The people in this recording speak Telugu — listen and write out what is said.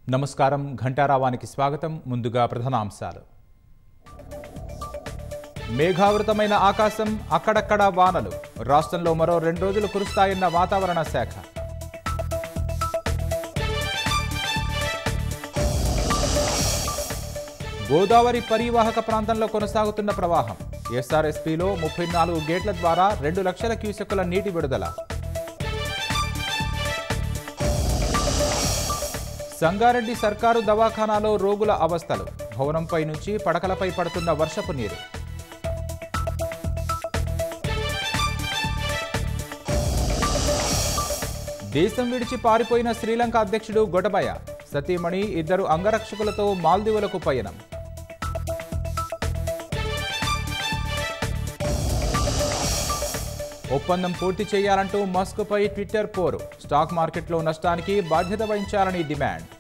నమస్కారం ఘంటారావానికి స్వాగతం ముందుగా ప్రధానాంశాలు మేఘావృతమైన ఆకాశం అక్కడక్కడ వానలు రాష్ట్రంలో మరో రెండు రోజులు కురుస్తాయన్న వాతావరణ శాఖ గోదావరి పరివాహక ప్రాంతంలో కొనసాగుతున్న ప్రవాహం ఎస్ఆర్ఎస్పీలో ముప్పై నాలుగు గేట్ల ద్వారా రెండు లక్షల క్యూసెక్కుల నీటి విడుదల సంగారెడ్డి సర్కారు దవాఖానాలో రోగుల అవస్థలు భవనంపై నుంచి పడకలపై పడుతున్న వర్షపు నీరు దేశం విడిచి పారిపోయిన శ్రీలంక అధ్యక్షుడు గొడబయ సతీమణి ఇద్దరు అంగరక్షకులతో మాల్దీవులకు పయనం ఒప్పందం పూర్తి చేయాలంటూ మస్క్పై ట్విట్టర్ పోరు స్టాక్ మార్కెట్లో నష్టానికి బాధ్యత వహించాలని డిమాండ్